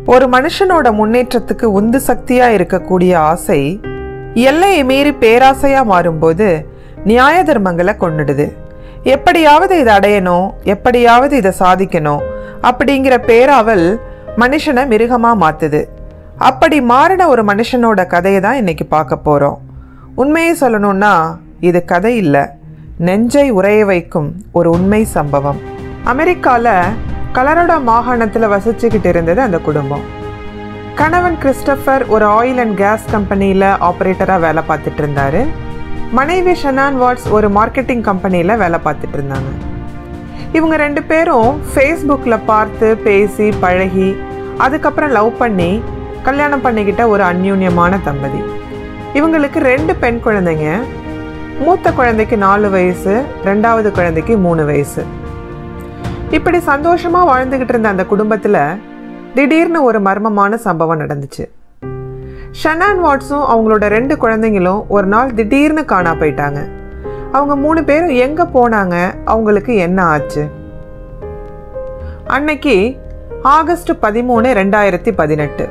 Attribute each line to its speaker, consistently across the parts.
Speaker 1: ஒரு மனுஷனோட முன்னேற்றத்துக்கு உந்து சக்தியா இருக்கக்கூடிய ஆசை எல்லையை மீறி பேராசையா மாறும்போது நியாய தர்மங்களை கொன்னுடுது எப்படியாவது இதை அடையணும் எப்படியாவது இதை சாதிக்கணும் அப்படிங்கிற பேராவல் மனுஷனை மிருகமா மாத்துது அப்படி மாறின ஒரு மனுஷனோட கதையை தான் இன்னைக்கு பார்க்க போறோம் உண்மையை சொல்லணும்னா இது கதை இல்லை நெஞ்சை உறைய வைக்கும் ஒரு உண்மை சம்பவம் அமெரிக்கால கலரடோ மாகாணத்தில் வசிச்சுக்கிட்டு இருந்தது அந்த குடும்பம் கணவன் கிறிஸ்டபர் ஒரு ஆயில் அண்ட் கேஸ் கம்பெனியில் ஆப்ரேட்டராக வேலை பார்த்துட்டு இருந்தாரு மனைவி ஷனான் வாட்ஸ் ஒரு மார்க்கெட்டிங் கம்பெனியில் வேலை பார்த்துட்டு இருந்தாங்க இவங்க ரெண்டு பேரும் ஃபேஸ்புக்கில் பார்த்து பேசி பழகி அதுக்கப்புறம் லவ் பண்ணி கல்யாணம் பண்ணிக்கிட்ட ஒரு அந்யூன்யமான தம்பதி இவங்களுக்கு ரெண்டு பெண் குழந்தைங்க மூத்த குழந்தைக்கு நாலு வயசு ரெண்டாவது குழந்தைக்கு மூணு வயசு இப்படி சந்தோஷமா வாழ்ந்துகிட்டு இருந்த அந்த குடும்பத்துல திடீர்னு ஒரு மர்மமான சம்பவம் நடந்துச்சு ஷனான் வாட்ஸும் அவங்களோட ரெண்டு குழந்தைங்களும் ஒரு நாள் திடீர்னு காணா போயிட்டாங்க அவங்க மூணு பேரும் எங்க போனாங்க அவங்களுக்கு என்ன ஆச்சு அன்னைக்கு ஆகஸ்ட் பதிமூணு ரெண்டாயிரத்தி பதினெட்டு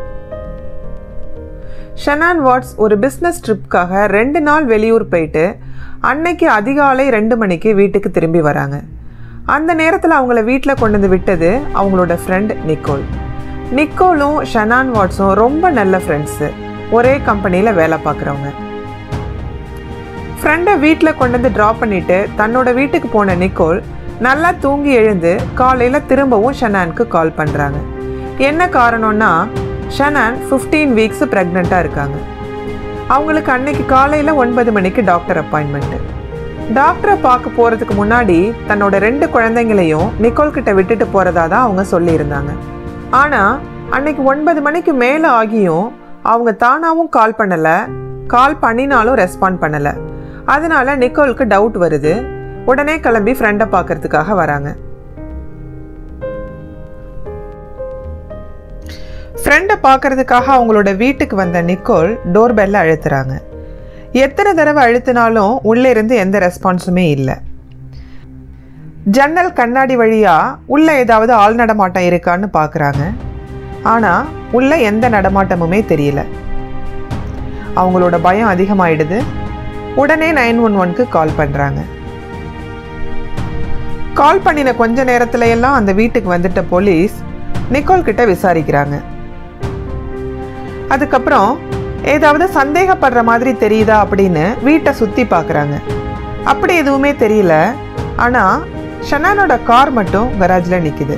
Speaker 1: ஷனான் வாட்ஸ் ஒரு பிஸ்னஸ் ட்ரிப்காக ரெண்டு நாள் வெளியூர் போயிட்டு அன்னைக்கு அதிகாலை ரெண்டு மணிக்கு வீட்டுக்கு திரும்பி வராங்க அந்த நேரத்தில் அவங்கள வீட்டில் கொண்டு வந்து விட்டது அவங்களோட ஃப்ரெண்ட் நிக்கோல் நிக்கோலும் ஷனான் வாட்ஸும் ரொம்ப நல்ல ஃப்ரெண்ட்ஸு ஒரே கம்பெனியில் வேலை பார்க்குறவங்க ஃப்ரெண்டை வீட்டில் கொண்டு வந்து ட்ராப் பண்ணிட்டு தன்னோட வீட்டுக்கு போன நிக்கோல் நல்லா தூங்கி எழுந்து காலையில் திரும்பவும் ஷனானுக்கு கால் பண்ணுறாங்க என்ன காரணம்னா ஷனான் ஃபிஃப்டீன் வீக்ஸ் ப்ரெக்னெண்ட்டாக இருக்காங்க அவங்களுக்கு அன்னைக்கு காலையில் ஒன்பது மணிக்கு டாக்டர் அப்பாயின்மெண்ட்டு டாக்டரை பார்க்க போகிறதுக்கு முன்னாடி தன்னோட ரெண்டு குழந்தைங்களையும் நிக்கோல் கிட்ட விட்டுட்டு போகிறதா தான் அவங்க சொல்லியிருந்தாங்க ஆனால் அன்னைக்கு ஒன்பது மணிக்கு மேலே ஆகியும் அவங்க தானாகவும் கால் பண்ணலை கால் பண்ணினாலும் ரெஸ்பாண்ட் பண்ணலை அதனால நிக்கோலுக்கு டவுட் வருது உடனே கிளம்பி ஃப்ரெண்டை பார்க்கறதுக்காக வராங்க ஃப்ரெண்டை பார்க்கறதுக்காக அவங்களோட வீட்டுக்கு வந்த நிக்கோல் டோர் பெல்ல அழுத்துறாங்க எத்தனை தடவை அழுத்தினாலும் உள்ளே இருந்து எந்த ரெஸ்பான்ஸுமே இல்லை ஜன்னல் கண்ணாடி வழியா உள்ள ஏதாவது ஆள் நடமாட்டம் இருக்கான்னு பார்க்குறாங்க ஆனால் உள்ள எந்த நடமாட்டமுமே தெரியல அவங்களோட பயம் அதிகமாயிடுது உடனே நைன் ஒன் ஒன்க்கு கால் பண்ணுறாங்க கால் பண்ணின கொஞ்ச நேரத்துல எல்லாம் அந்த வீட்டுக்கு வந்துட்ட போலீஸ் நிக்கோல் கிட்ட விசாரிக்கிறாங்க அதுக்கப்புறம் ஏதாவது சந்தேகப்படுற மாதிரி தெரியுதா அப்படின்னு வீட்டை சுற்றி பார்க்குறாங்க அப்படி எதுவுமே தெரியல ஆனால் ஷனானோட கார் மட்டும் கராஜில் நிற்குது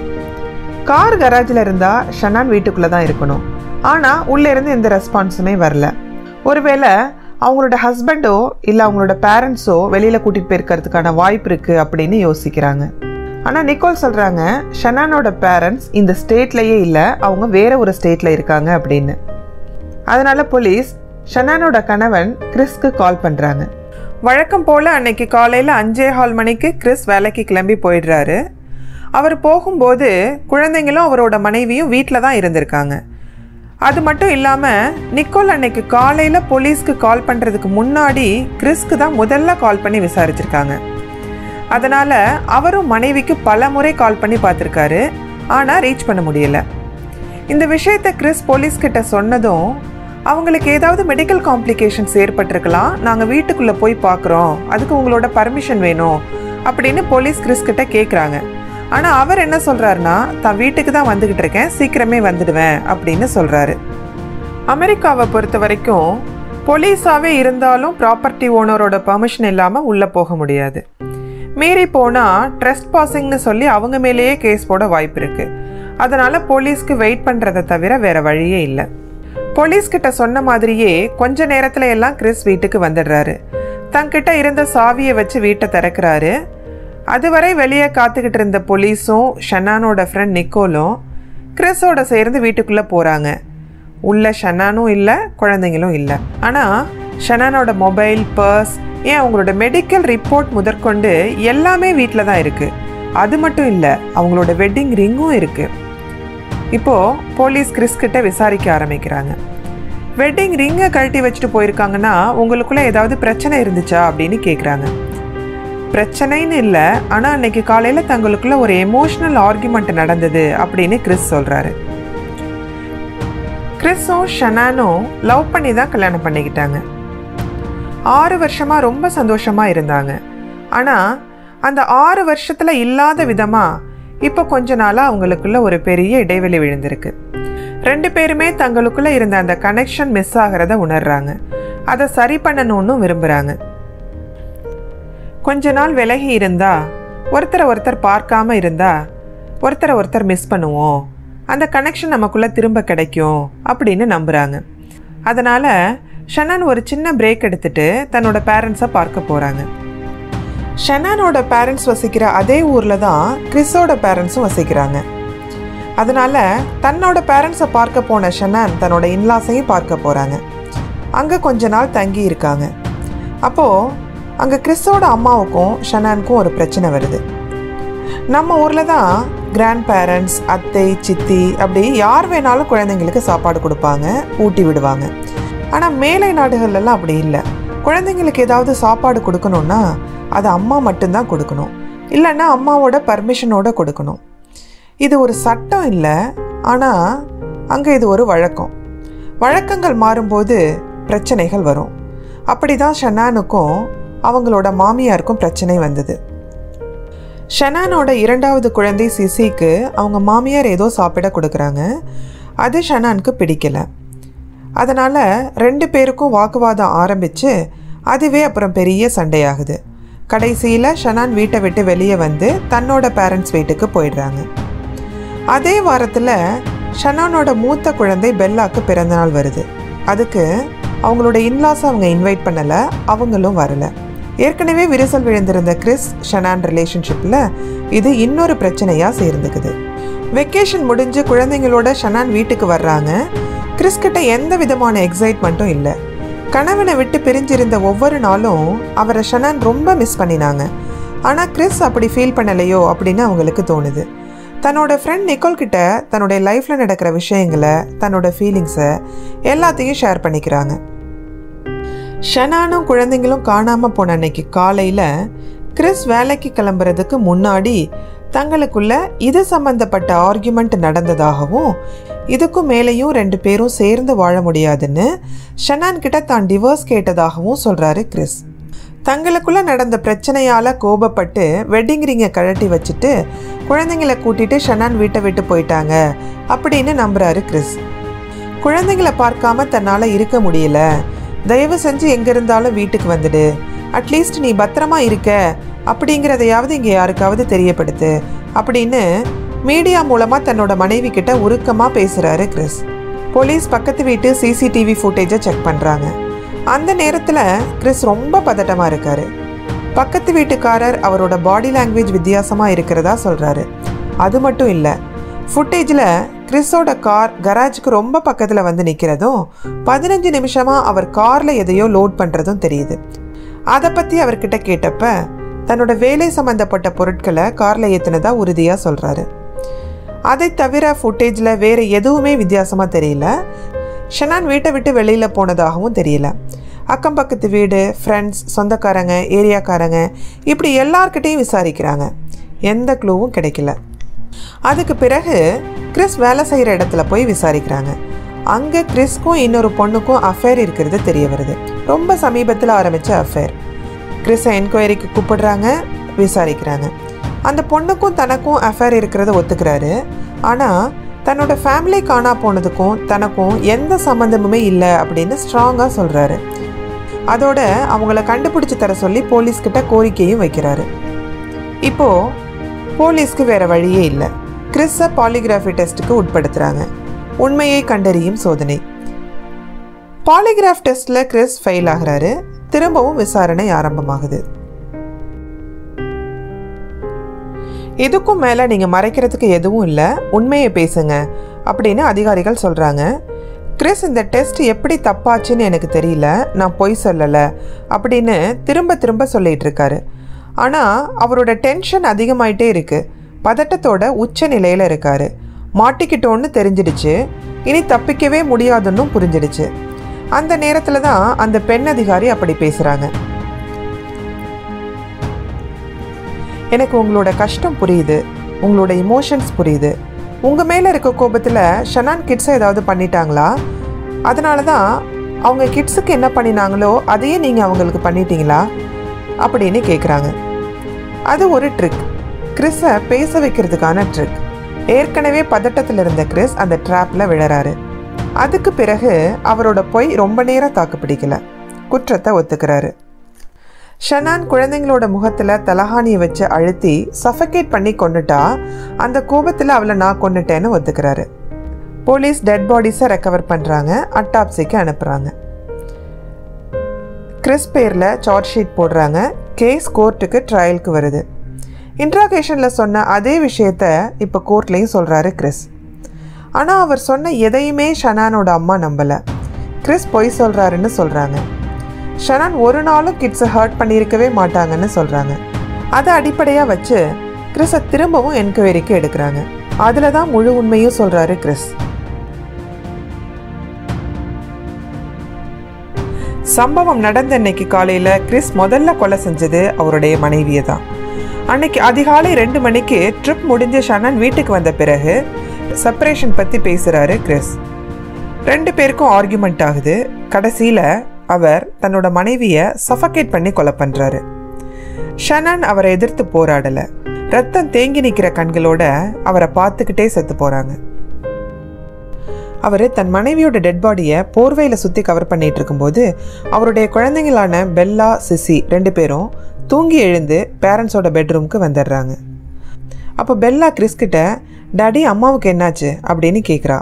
Speaker 1: கார் கராஜில் இருந்தால் ஷனான் வீட்டுக்குள்ளே தான் இருக்கணும் ஆனால் உள்ளே இருந்து எந்த ரெஸ்பான்ஸுமே வரல ஒருவேளை அவங்களோட ஹஸ்பண்டோ இல்லை அவங்களோட பேரண்ட்ஸோ வெளியில் கூட்டிகிட்டு போயிருக்கிறதுக்கான வாய்ப்பு இருக்குது அப்படின்னு யோசிக்கிறாங்க ஆனால் நிக்கோல் சொல்கிறாங்க ஷனானோட பேரண்ட்ஸ் இந்த ஸ்டேட்லேயே இல்லை அவங்க வேற ஒரு ஸ்டேட்டில் இருக்காங்க அப்படின்னு அதனால போலீஸ் ஷனானோட கணவன் கிறிஸ்க்கு கால் பண்ணுறாங்க வழக்கம் போல் அன்னைக்கு காலையில் அஞ்சே கால் மணிக்கு கிறிஸ் வேலைக்கு கிளம்பி போயிடுறாரு அவர் போகும்போது குழந்தைங்களும் அவரோட மனைவியும் வீட்டில் தான் இருந்திருக்காங்க அது மட்டும் இல்லாமல் நிக்கோல் அன்னைக்கு காலையில் போலீஸ்க்கு கால் பண்ணுறதுக்கு முன்னாடி கிறிஸ்க்கு தான் முதல்ல கால் பண்ணி விசாரிச்சிருக்காங்க அதனால் அவரும் மனைவிக்கு பல முறை கால் பண்ணி பார்த்துருக்காரு ஆனால் ரீச் பண்ண முடியல இந்த விஷயத்தை கிறிஸ் போலீஸ் கிட்ட சொன்னதும் அவங்களுக்கு ஏதாவது மெடிக்கல் காம்ப்ளிகேஷன்ஸ் ஏற்பட்டிருக்கலாம் நாங்கள் வீட்டுக்குள்ளே போய் பார்க்குறோம் அதுக்கு உங்களோட பர்மிஷன் வேணும் அப்படின்னு போலீஸ் கிறிஸ் கிட்ட கேட்குறாங்க ஆனால் அவர் என்ன சொல்கிறாருன்னா தான் வீட்டுக்கு தான் வந்துக்கிட்டு இருக்கேன் சீக்கிரமே வந்துடுவேன் அப்படின்னு சொல்கிறாரு அமெரிக்காவை பொறுத்த வரைக்கும் போலீஸாகவே இருந்தாலும் ப்ராப்பர்ட்டி ஓனரோட பர்மிஷன் இல்லாமல் உள்ளே போக முடியாது மீறி போனால் ட்ரெஸ்ட் பாசிங்னு சொல்லி அவங்க மேலேயே கேஸ் போட வாய்ப்பு இருக்குது அதனால் போலீஸ்க்கு வெயிட் பண்ணுறதை தவிர வேற வழியே இல்லை போலீஸ் கிட்ட சொன்ன மாதிரியே கொஞ்ச நேரத்துல எல்லாம் கிறிஸ் வீட்டுக்கு வந்துடுறாரு தங்கிட்ட இருந்த சாவியை வச்சு வீட்டை திறக்கிறாரு அதுவரை வெளியே காத்துக்கிட்டு இருந்த போலீஸும் ஷனானோட ஃப்ரெண்ட் நிக்கோலும் கிறிஸோட சேர்ந்து வீட்டுக்குள்ளே போகிறாங்க உள்ள ஷனானும் இல்லை குழந்தைங்களும் இல்லை ஆனால் ஷனானோட மொபைல் பர்ஸ் ஏன் அவங்களோட மெடிக்கல் ரிப்போர்ட் முதற்கொண்டு எல்லாமே வீட்டில் தான் இருக்குது அது மட்டும் இல்லை அவங்களோட வெட்டிங் ரிங்கும் இருக்குது இப்போது போலீஸ் கிறிஸ் கிட்ட விசாரிக்க ஆரம்பிக்கிறாங்க வெட்டிங் ரிங்கை கழட்டி வச்சுட்டு போயிருக்காங்கன்னா உங்களுக்குள்ள ஏதாவது பிரச்சனை இருந்துச்சா அப்படின்னு கேட்குறாங்க பிரச்சனைன்னு இல்லை ஆனால் அன்னைக்கு காலையில் தங்களுக்குள்ள ஒரு எமோஷ்னல் ஆர்குமெண்ட் நடந்தது அப்படின்னு கிறிஸ் சொல்கிறாரு கிறிஸும் ஷனானும் லவ் பண்ணி தான் கல்யாணம் பண்ணிக்கிட்டாங்க ஆறு வருஷமா ரொம்ப சந்தோஷமா இருந்தாங்க ஆனா அந்த ஆறு வருஷத்துல இல்லாத விதமா இப்போ கொஞ்ச நாளா அவங்களுக்குள்ள ஒரு பெரிய இடைவெளி விழுந்திருக்கு ரெண்டு பேருமே தங்களுக்குள்ள இருந்த அந்த கனெக்ஷன் மிஸ் ஆகிறத உணர்றாங்க அதை சரி பண்ணணும்னு விரும்புறாங்க கொஞ்ச நாள் விலகி இருந்தா ஒருத்தரை ஒருத்தர் பார்க்காம இருந்தா ஒருத்தரை ஒருத்தர் மிஸ் பண்ணுவோம் அந்த கனெக்ஷன் நமக்குள்ள திரும்ப கிடைக்கும் அப்படின்னு நம்புறாங்க அதனால ஷனன் ஒரு சின்ன பிரேக் எடுத்துட்டு தன்னோட பேரண்ட்ஸை பார்க்க போறாங்க ஷனானோட பேரண்ட்ஸ் வசிக்கிற அதே ஊரில் தான் கிறிஸோட பேரண்ட்ஸும் வசிக்கிறாங்க அதனால தன்னோட பேரண்ட்ஸை பார்க்க போன ஷனான் தன்னோட இன்லாஸையும் பார்க்க போகிறாங்க அங்கே கொஞ்ச நாள் தங்கி இருக்காங்க அப்போது அங்கே கிறிஸோட அம்மாவுக்கும் ஷனானுக்கும் ஒரு பிரச்சனை வருது நம்ம ஊரில் தான் கிராண்ட் பேரண்ட்ஸ் அத்தை சித்தி அப்படி யார் வேணாலும் குழந்தைங்களுக்கு சாப்பாடு கொடுப்பாங்க ஊட்டி விடுவாங்க ஆனால் மேலை நாடுகள்லாம் அப்படி இல்லை குழந்தைங்களுக்கு ஏதாவது சாப்பாடு கொடுக்கணும்னா அது அம்மா மட்டும்தான் கொடுக்கணும் இல்லைன்னா அம்மாவோட பர்மிஷனோட கொடுக்கணும் இது ஒரு சட்டம் இல்லை ஆனால் அங்கே இது ஒரு வழக்கம் வழக்கங்கள் மாறும்போது பிரச்சனைகள் வரும் அப்படி தான் ஷனானுக்கும் அவங்களோட மாமியாருக்கும் பிரச்சனை வந்தது ஷனானோட இரண்டாவது குழந்தை சிசிக்கு அவங்க மாமியார் ஏதோ சாப்பிட கொடுக்குறாங்க அது ஷனானுக்கு பிடிக்கல அதனால் ரெண்டு பேருக்கும் வாக்குவாதம் ஆரம்பித்து அதுவே அப்புறம் பெரிய சண்டையாகுது கடைசியில் ஷனான் வீட்டை விட்டு வெளியே வந்து தன்னோட பேரண்ட்ஸ் வீட்டுக்கு போயிடுறாங்க அதே வாரத்தில் ஷனானோட மூத்த குழந்தை பெல்லாக்கு பிறந்தநாள் வருது அதுக்கு அவங்களோட இன்லாஸ் அவங்க இன்வைட் பண்ணலை அவங்களும் வரல ஏற்கனவே விரிசல் விழுந்திருந்த கிறிஸ் ஷனான் ரிலேஷன்ஷிப்பில் இது இன்னொரு பிரச்சனையாக சேர்ந்துக்குது வெக்கேஷன் முடிஞ்சு குழந்தைங்களோட ஷனான் வீட்டுக்கு வர்றாங்க கிறிஸ் கிட்ட எந்த விதமான எக்ஸைட்மெண்ட்டும் இல்லை கணவனை விட்டு பிரிஞ்சிருந்த ஒவ்வொரு நாளும் அவரை ஷனான் ரொம்ப மிஸ் பண்ணினாங்க ஆனால் கிறிஸ் அப்படி ஃபீல் பண்ணலையோ அப்படின்னு அவங்களுக்கு தோணுது தன்னோட ஃப்ரெண்ட் நிக்கோல் கிட்ட தன்னுடைய லைஃப்பில் நடக்கிற விஷயங்களை தன்னோட ஃபீலிங்ஸை எல்லாத்தையும் ஷேர் பண்ணிக்கிறாங்க ஷனானும் குழந்தைங்களும் காணாமல் போன அன்னைக்கு காலையில் கிறிஸ் வேலைக்கு கிளம்புறதுக்கு முன்னாடி தங்களுக்குள்ள இது சம்பந்தப்பட்ட ஆர்கியூமெண்ட் நடந்ததாகவும் இதுக்கும் மேலேயும் ரெண்டு பேரும் சேர்ந்து வாழ முடியாதுன்னு ஷனான் கிட்ட தான் டிவோர்ஸ் கேட்டதாகவும் சொல்கிறாரு கிறிஸ் தங்களுக்குள்ள நடந்த பிரச்சனையால் கோபப்பட்டு வெட்டிங் ரிங்கை கழட்டி வச்சுட்டு குழந்தைங்களை கூட்டிட்டு ஷனான் வீட்டை விட்டு போயிட்டாங்க அப்படின்னு நம்புறாரு கிறிஸ் குழந்தைங்களை பார்க்காம தன்னால் இருக்க முடியல தயவு செஞ்சு எங்கே இருந்தாலும் வீட்டுக்கு வந்துடு அட்லீஸ்ட் நீ பத்திரமா இருக்க அப்படிங்கிறதையாவது இங்கே யாருக்காவது தெரியப்படுத்து அப்படின்னு மீடியா மூலமாக தன்னோட மனைவி கிட்ட உருக்கமாக பேசுகிறாரு கிறிஸ் போலீஸ் பக்கத்து வீட்டு சிசிடிவி ஃபுட்டேஜை செக் பண்ணுறாங்க அந்த நேரத்தில் கிறிஸ் ரொம்ப பதட்டமாக இருக்காரு பக்கத்து வீட்டுக்காரர் அவரோட பாடி லாங்குவேஜ் வித்தியாசமாக இருக்கிறதா சொல்கிறாரு அது மட்டும் இல்லை ஃபுட்டேஜில் கிறிஸோட கார் கராஜுக்கு ரொம்ப பக்கத்தில் வந்து நிற்கிறதும் பதினஞ்சு நிமிஷமாக அவர் காரில் எதையோ லோட் பண்ணுறதும் தெரியுது அதை பற்றி அவர்கிட்ட கேட்டப்ப தன்னோட வேலை சம்மந்தப்பட்ட பொருட்களை காரில் ஏற்றினதா உறுதியாக சொல்கிறாரு அதை தவிர ஃபுட்டேஜில் வேறு எதுவுமே வித்தியாசமாக தெரியல ஷனான் வீட்டை விட்டு வெளியில் போனதாகவும் தெரியல அக்கம் பக்கத்து வீடு ஃப்ரெண்ட்ஸ் சொந்தக்காரங்க ஏரியாக்காரங்க இப்படி எல்லார்கிட்டையும் விசாரிக்கிறாங்க எந்த க்ளூவும் கிடைக்கல அதுக்கு பிறகு கிறிஸ் வேலை செய்கிற இடத்துல போய் விசாரிக்கிறாங்க அங்கே கிறிஸ்க்கும் இன்னொரு பொண்ணுக்கும் அஃபேர் இருக்கிறது தெரிய வருது ரொம்ப சமீபத்தில் ஆரம்பித்த அஃபேர் கிறிஸை என்கொயரிக்கு கூப்பிடுறாங்க விசாரிக்கிறாங்க அந்த பொண்ணுக்கும் தனக்கும் அஃபேர் இருக்கிறத ஒத்துக்கிறாரு ஆனால் தன்னோட ஃபேமிலி காணா போனதுக்கும் தனக்கும் எந்த சம்மந்தமுமே இல்லை அப்படின்னு ஸ்ட்ராங்காக சொல்கிறாரு அதோட அவங்கள கண்டுபிடிச்சு தர சொல்லி போலீஸ்கிட்ட கோரிக்கையும் வைக்கிறாரு இப்போ போலீஸ்க்கு வேற வழியே இல்லை கிறிஸை பாலிகிராஃபி டெஸ்ட்டுக்கு உட்படுத்துறாங்க உண்மையை கண்டறியும் சோதனை பாலிகிராஃப் டெஸ்ட்ல கிறிஸ் ஃபெயில் ஆகுறாரு திரும்பவும் விசாரணை ஆரம்பமாகுது இதுக்கும் மேலே நீங்கள் மறைக்கிறதுக்கு எதுவும் இல்லை உண்மையை பேசுங்க அப்படின்னு அதிகாரிகள் சொல்கிறாங்க கிறிஸ் இந்த டெஸ்ட் எப்படி தப்பாச்சுன்னு எனக்கு தெரியல நான் பொய் சொல்லலை அப்படின்னு திரும்ப திரும்ப சொல்லிட்டு இருக்காரு ஆனால் அவரோட டென்ஷன் அதிகமாயிட்டே இருக்கு பதட்டத்தோட உச்ச நிலையில் இருக்காரு மாட்டிக்கிட்டோன்னு தெரிஞ்சிடுச்சு இனி தப்பிக்கவே முடியாதுன்னு புரிஞ்சிடுச்சு அந்த நேரத்தில் தான் அந்த பெண் அதிகாரி அப்படி பேசுகிறாங்க எனக்கு உங்களோட கஷ்டம் புரியுது உங்களோட இமோஷன்ஸ் புரியுது உங்கள் மேலே இருக்க கோபத்தில் ஷனான் கிட்ஸை ஏதாவது பண்ணிட்டாங்களா அதனால தான் அவங்க கிட்ஸுக்கு என்ன பண்ணினாங்களோ அதையே நீங்கள் அவங்களுக்கு பண்ணிட்டீங்களா அப்படின்னு கேட்குறாங்க அது ஒரு ட்ரிக் கிறிஸை பேச வைக்கிறதுக்கான ட்ரிக் ஏற்கனவே பதட்டத்தில் இருந்த கிறிஸ் அந்த ட்ராப்பில் விழறாரு அதுக்கு பிறகு அவரோட பொய் ரொம்ப நேரம் தாக்கு பிடிக்கல குற்றத்தை ஒத்துக்கிறாரு ஷனான் குழந்தைங்களோட முகத்தில் தலஹானியை வச்சு அழுத்தி சஃபகேட் பண்ணி கொண்டுட்டா அந்த கோபத்தில் அவளை நான் கொண்டுட்டேன்னு ஒத்துக்கிறாரு போலீஸ் டெட் பாடிஸை ரெக்கவர் பண்ணுறாங்க அட்டாப்சிக்கு அனுப்புகிறாங்க கிறிஸ் பேரில் சார்ஜ் ஷீட் போடுறாங்க கேஸ் கோர்ட்டுக்கு ட்ரையலுக்கு வருது இன்ட்ராகேஷனில் சொன்ன அதே விஷயத்த இப்போ கோர்ட்லேயும் சொல்கிறாரு கிறிஸ் ஆனால் அவர் சொன்ன எதையுமே ஷனானோட அம்மா நம்பலை கிறிஸ் பொய் சொல்கிறாருன்னு சொல்கிறாங்க ஷனான் ஒரு நாளும் கிட்ஸை ஹர்ட் பண்ணியிருக்கவே மாட்டாங்கன்னு சொல்கிறாங்க அதை அடிப்படையாக வச்சு கிறிஸை திரும்பவும் என்கொயரிக்கு எடுக்கிறாங்க அதில் தான் முழு உண்மையும் சொல்கிறாரு கிறிஸ் சம்பவம் நடந்த அன்னைக்கு காலையில் கிறிஸ் முதல்ல கொலை செஞ்சது அவருடைய மனைவியை தான் அன்னைக்கு அதிகாலை ரெண்டு மணிக்கு ட்ரிப் முடிஞ்ச ஷனன் வீட்டுக்கு வந்த பிறகு செப்பரேஷன் பற்றி பேசுகிறாரு கிறிஸ் ரெண்டு பேருக்கும் ஆர்குமெண்ட் ஆகுது கடைசியில் அவர் தன்னோட மனைவியை சஃபகேட் பண்ணி கொலை பண்ணுறாரு ஷனன் அவரை எதிர்த்து போராடலை ரத்தம் தேங்கி நிற்கிற கண்களோட அவரை பார்த்துக்கிட்டே செத்து போகிறாங்க அவர் தன் மனைவியோட டெட் பாடியை போர்வையில் சுற்றி கவர் பண்ணிட்டு இருக்கும்போது அவருடைய குழந்தைங்களான பெல்லா சிசி ரெண்டு பேரும் தூங்கி எழுந்து பேரண்ட்ஸோட பெட்ரூம்க்கு வந்துடுறாங்க அப்போ பெல்லா கிறிஸ்கிட்ட டாடி அம்மாவுக்கு என்னாச்சு அப்படின்னு கேட்குறா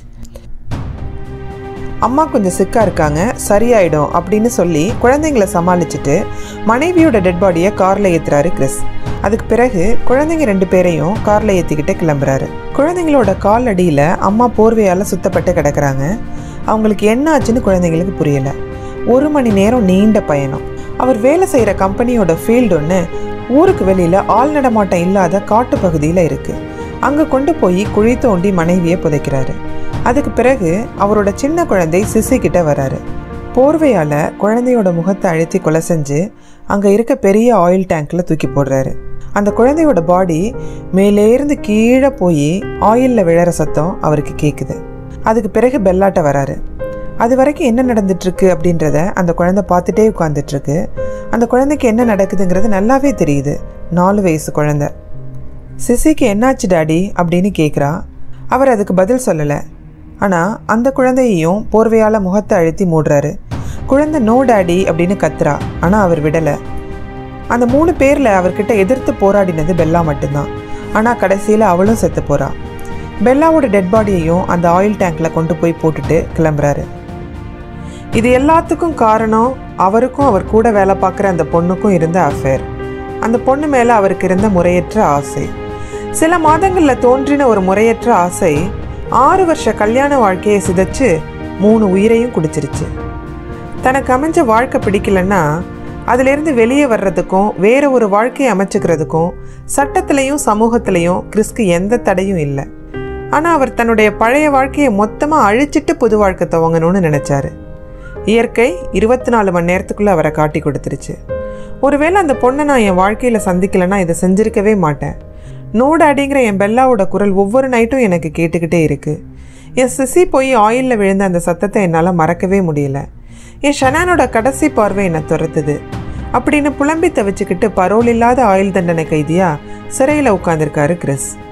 Speaker 1: அம்மா கொஞ்சம் சிக்காக இருக்காங்க சரியாயிடும் அப்படின்னு சொல்லி குழந்தைங்கள சமாளிச்சுட்டு மனைவியோட டெட் பாடியை காரில் ஏற்றுறாரு கிறிஸ் அதுக்கு பிறகு குழந்தைங்க ரெண்டு பேரையும் காரில் ஏற்றிக்கிட்டு கிளம்புறாரு குழந்தைங்களோட கால் அடியில் அம்மா போர்வையால் சுத்தப்பட்டு கிடக்குறாங்க அவங்களுக்கு என்ன ஆச்சுன்னு குழந்தைங்களுக்கு புரியலை ஒரு மணி நேரம் நீண்ட பயணம் அவர் வேலை செய்கிற கம்பெனியோட ஃபீல்டு ஒன்று ஊருக்கு வெளியில் ஆள் நடமாட்டம் இல்லாத காட்டு பகுதியில் இருக்குது அங்கே கொண்டு போய் குழி தோண்டி மனைவியை புதைக்கிறாரு அதுக்கு பிறகு அவரோட சின்ன குழந்தை சிசி கிட்ட வராரு போர்வையால் குழந்தையோட முகத்தை அழுத்தி கொலை செஞ்சு அங்கே இருக்க பெரிய ஆயில் டேங்க்கில் தூக்கி போடுறாரு அந்த குழந்தையோட பாடி மேலேருந்து கீழே போய் ஆயிலில் விழற சத்தம் அவருக்கு கேட்குது அதுக்கு பிறகு பெல்லாட்ட வராரு அது வரைக்கும் என்ன நடந்துட்டுருக்கு அப்படின்றத அந்த குழந்தை பார்த்துட்டே உட்காந்துட்ருக்கு அந்த குழந்தைக்கு என்ன நடக்குதுங்கிறது நல்லாவே தெரியுது நாலு வயசு குழந்தை சிசிக்கு என்னாச்சு டாடி அப்படின்னு கேட்குறா அவர் அதுக்கு பதில் சொல்லலை ஆனால் அந்த குழந்தையையும் போர்வையால் முகத்தை அழுத்தி மூடுறாரு குழந்தை நோ டாடி அப்படின்னு கத்துறா ஆனால் அவர் விடலை அந்த மூணு பேரில் அவர்கிட்ட எதிர்த்து போராடினது பெல்லா மட்டும்தான் ஆனால் கடைசியில் அவளும் செத்து போறா பெல்லாவோட டெட் பாடியையும் அந்த ஆயில் டேங்க்கில் கொண்டு போய் போட்டுட்டு கிளம்புறாரு இது எல்லாத்துக்கும் காரணம் அவருக்கும் அவர் கூட வேலை பார்க்குற அந்த பொண்ணுக்கும் இருந்த அஃபேர் அந்த பொண்ணு மேலே அவருக்கு இருந்த முறையற்ற ஆசை சில மாதங்களில் தோன்றின ஒரு முறையற்ற ஆசை ஆறு வருஷ கல்யாண வாழ்க்கையை சிதைச்சு மூணு உயிரையும் குடிச்சிருச்சு தனக்கு அமைஞ்ச வாழ்க்கை பிடிக்கலன்னா அதிலிருந்து வெளியே வர்றதுக்கும் வேற ஒரு வாழ்க்கையை அமைச்சுக்கிறதுக்கும் சட்டத்திலையும் சமூகத்திலையும் கிறிஸ்க்கு எந்த தடையும் இல்லை ஆனால் அவர் தன்னுடைய பழைய வாழ்க்கையை மொத்தமாக அழிச்சிட்டு புது வாழ்க்கை துவங்கணும்னு நினச்சாரு இயற்கை இருபத்தி நாலு மணி நேரத்துக்குள்ளே அவரை காட்டி கொடுத்துருச்சு ஒருவேளை அந்த பொண்ணை நான் என் வாழ்க்கையில் சந்திக்கலைன்னா இதை செஞ்சிருக்கவே மாட்டேன் நோ டாடிங்கிற என் பெல்லாவோட குரல் ஒவ்வொரு நைட்டும் எனக்கு கேட்டுக்கிட்டே இருக்கு என் சிசி போய் ஆயிலில் விழுந்த அந்த சத்தத்தை என்னால் மறக்கவே முடியல என் ஷனானோட கடைசி பார்வை என்னை துரத்துது அப்படின்னு புலம்பி தவிச்சுக்கிட்டு பரோல் இல்லாத ஆயுள் தண்டனை கைதியா சிறையில் உட்காந்துருக்காரு கிறிஸ்